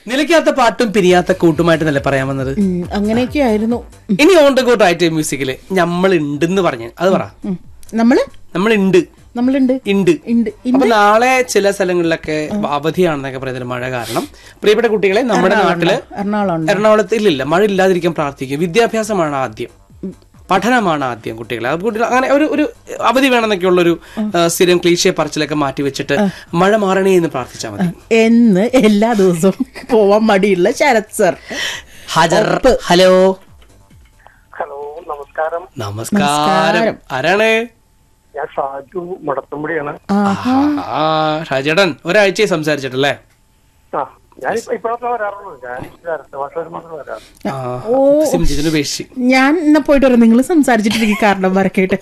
നിലയ്ക്കാത്ത പാട്ടും പിരിയാത്ത കൂട്ടുമായിട്ട് നല്ല പറയാൻ വന്നത് ഉം, അങ്ങനെയൊക്കെ ആയിരുന്നു ഇനി ഓൺ ദ ഗോ റൈറ്റ് മ്യൂസിക്കില് നമ്മൾ ഉണ്ടെന്ന് പറഞ്ഞു അത് പറ ഉം. നമ്മള് നമ്മൾ ഉണ്ട് നമ്മളുണ്ട് ഉണ്ട് ഉണ്ട് അപ്പൊ നാളെ ചില സ്ഥലങ്ങളിലൊക്കെ അവധിയാണെന്നൊക്കെ പറയുന്നത് മഴ കാരണം പ്രിയപ്പെട്ട കുട്ടികളെ നമ്മുടെ നാട്ടില് എറണാകുളം ഉണ്ട് എറണാകുളത്ത് ഇല്ലില്ല മഴ ഇല്ലാതിരിക്കാൻ പ്രാർത്ഥിക്കും വിദ്യാഭ്യാസമാണ് ആദ്യം പഠനമാണ് ആദ്യം കുട്ടികളെ അത് കുട്ടികൾ അങ്ങനെ ഒരു ഒരു അവധി വേണമെന്നൊക്കെ ഉള്ളൊരു ആ, സ്ഥിരം ക്ലീശയെ പറച്ചിലൊക്കെ മാറ്റി വെച്ചിട്ട് മഴ മാറണേ എന്ന് പ്രാർത്ഥിച്ചാൽ മതി എന്ന് എല്ലാ ദിവസവും പോവാൻ മടിയുള്ള ശരത് സർ ഹജർ ഹലോ ഹലോ നമസ്കാരം നമസ്കാരം ആരാണ് ഞാൻ ഷാജു മടത്തുംപടിയാണ് ആഹാ ആ ഷാജേട്ടൻ ഒരാഴ്ചയായി സംസാരിച്ചിട്ടല്ലേ ആ ഞാൻ ഇപ്പോഴത്തെ വരാറുള്ളൂ ഞാൻ അടുത്ത വർഷം ഒരു മാസം വരാം ആ, ഓ സിംജിതിന് ഉപേക്ഷിച്ച് ഞാൻ എന്നാ പോയിട്ട് വരാം നിങ്ങൾ സംസാരിച്ചിട്ടിരിക്കും കാരണം വരക്കേട്ട്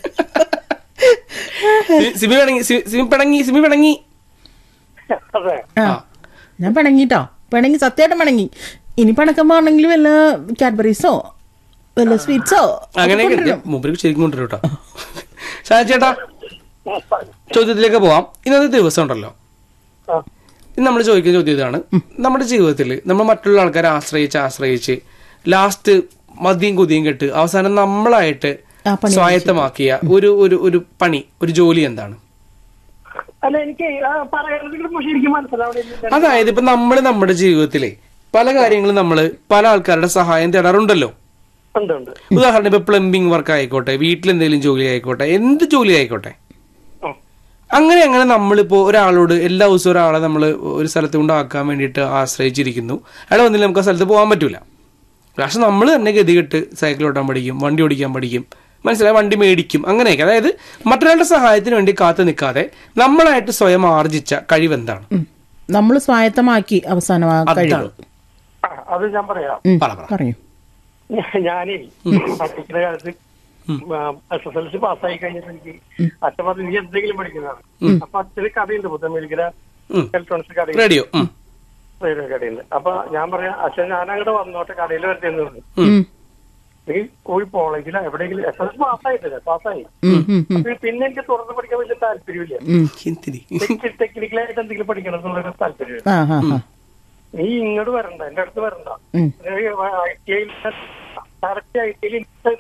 സി- സിമി പിണങ്ങി സി- സിമി പിണങ്ങി സിമി പിണങ്ങി അതെ ആ ഞാൻ പിണങ്ങിട്ടോ പിണങ്ങി സത്യമായിട്ട് പിണങ്ങി ഇനി പിണക്കുമ്പോ ആണെങ്കിൽ വല്ല കാഡ്ബറീസോ വല്ല സ്വീറ്റ്സോ അങ്ങനെയൊക്കെ മുമ്പിലേക്ക് ശരിക്കും കൊണ്ടുവരും കേട്ടോ ഷാജേട്ടാ ചോദ്യത്തിലേക്ക് പോവാം ഇന്നത്തെ ദിവസം ഉണ്ടല്ലോ ആ, ഇന്ന് നമ്മൾ ചോദിക്കുന്ന ചോദ്യം ഇതാണ് നമ്മുടെ ജീവിതത്തിൽ നമ്മൾ മറ്റുള്ള ആൾക്കാരെ ആശ്രയിച്ച് ആശ്രയിച്ച് ലാസ്റ്റ് മതിയും കുതിയും കെട്ട് അവസാനം നമ്മളായിട്ട് ആ പണി സ്വായത്തമാക്കിയ ഒരു ഒരു ഒരു പണി ഒരു ജോലി എന്താണ് അല്ല എനിക്ക് ആ, പറയുന്നത് പക്ഷെ എനിക്ക് മനസ്സിലാവണില്ല അതായത് ഇപ്പൊ നമ്മൾ നമ്മുടെ ജീവിതത്തിലെ പല കാര്യങ്ങളും നമ്മൾ പല ആൾക്കാരുടെ സഹായം തേടാറുണ്ടല്ലോ ഉണ്ട് ഉണ്ട് ഉദാഹരണം ഇപ്പൊ പ്ലംബിംഗ് വർക്ക് ആയിക്കോട്ടെ വീട്ടിൽ എന്തെങ്കിലും ജോലി ആയിക്കോട്ടെ എന്ത് ജോലി ആയിക്കോട്ടെ ആ, അങ്ങനെ അങ്ങനെ നമ്മളിപ്പോ ഒരാളോട് എല്ലാ ദിവസവും ഒരാളെ നമ്മൾ ഒരു സ്ഥലത്ത് കൊണ്ടാക്കാൻ വേണ്ടിയിട്ട് ആശ്രയിച്ചിരിക്കുന്നു അയാൾ വന്നില്ല നമുക്ക് ആ സ്ഥലത്ത് പോകാൻ പറ്റൂല പക്ഷെ നമ്മൾ തന്നെ ഗതികെട്ട് സൈക്കിൾ ഓട്ടാൻ പഠിക്കും വണ്ടി ഓടിക്കാൻ പഠിക്കും മനസ്സിലായി വണ്ടി മേടിക്കും അങ്ങനെയൊക്കെ അതായത് മറ്റൊരാളുടെ സഹായത്തിന് വേണ്ടി കാത്തു നിൽക്കാതെ നമ്മളായിട്ട് സ്വയം ആർജിച്ച കഴിവെന്താണ് നമ്മൾ സ്വായത്തമാക്കി അവസാനം ആ കഴിവ് അതാണ് ആ, അത് ഞാൻ പറയാം ഉം, പറ പറ പറയൂ ഞാ- ഞാനേ പഠിക്കുന്ന കാലത്ത് എസ് എസ് എൽ സി പാസ്സായി കഴിഞ്ഞിട്ട് എനിക്ക് അച്ഛൻ പറഞ്ഞു നീ എന്തെങ്കിലും പഠിക്കുന്നതാണ് അപ്പൊ അച്ഛന് കടയുണ്ട് പുത്തമേലിക്കര ഉം. ഇലക്ട്രോണിക്സ് കടയുണ്ട് റേഡിയോ ഉം. റേഡിയോ കടയുണ്ട് അപ്പൊ ഞാൻ പറയാം അച്ഛൻ ഞാൻ അങ്ങോട്ട് വന്നോട്ടെ കടയിൽ വരട്ടെ എന്ന് പറഞ്ഞു ഉം, നീ പോയി കോളേജിലോ എവിടെയെങ്കിലും എസ് എൽ സി പാസ്സായിട്ടില്ല പാസ്സായി ഉം, ഉം, ഉം, അപ്പൊ പിന്നെ എനിക്ക് തുറന്ന് പഠിക്കാൻ വലിയ താല്പര്യമില്ല ഉം. എന്തിന്? ടെക്നി- ടെക്നിക്കലായിട്ട് എന്തെങ്കിലും പഠിക്കണം എന്നുള്ളൊരു താല്പര്യം ആ ഹാ ഹാ നീ ഇങ്ങോട്ട് വരണ്ട എന്റെ അടുത്ത് വരണ്ട ഉം. ഐ ടി ഐയിൽ ഡയറക്റ്റ് ഐ ടി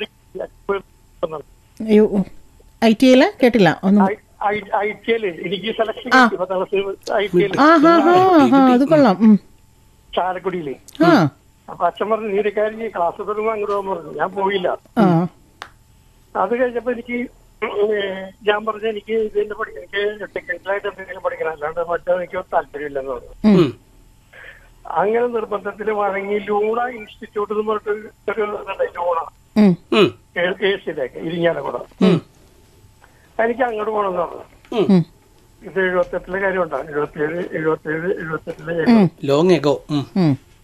അയ്യോ ഐ ടി ഐയില് കേട്ടില്ല ഒന്നും ഐ ടി ഐയിൽ എനിക്ക് സെലക്ഷൻ കിട്ടി പത്താം ക്ലാസ് ഐ ടി ഐയിൽ ആ ഹാ ഹാ ഹാ അത് കൊള്ളാം ഉം. ചാലക്കുടിയില് ആ അപ്പൊ അച്ഛൻ പറഞ്ഞു നീ ഒരു കാര്യം ചെയ്യ്, ക്ലാസ് തുടങ്ങുമ്പോൾ അങ്ങോട്ട് പോകാൻ പറഞ്ഞു ഞാൻ പോയില്ല ആ അത് കഴിഞ്ഞപ്പോ എനിക്ക് ഏ, ഞാൻ പറഞ്ഞു എനിക്ക് ഇതിന്റെ പഠിക്കണം എനിക്ക് ടെക്നിക്കലായിട്ട് എന്തെങ്കിലും പഠിക്കണം അല്ലാണ്ട് മറ്റേ എനിക്ക് താല്പര്യമില്ലെന്ന് പറഞ്ഞു ഉം. അങ്ങനെ നിർബന്ധത്തിന് വഴങ്ങി ലൂണ ഇൻസ്റ്റിറ്റ്യൂട്ട് എന്ന് പറഞ്ഞിട്ട് ഒരു ഇതുണ്ട്, ലൂണ ഉം, ഉം. ഏഷ്യയിലേക്ക് ഇരിങ്ങാലക്കുട എനിക്ക് അങ്ങോട്ട് പോകണമെന്ന് പറഞ്ഞു ഉം. ഉം. ഇത് എഴുപത്തെട്ടിലെ കാര്യമുണ്ടാകും എഴുപത്തിയേഴ് എഴുപത്തിയേഴ് എഴുപത്തെട്ടിലെ ഉം, ലോങ് എഗോ ഉം. ഉം.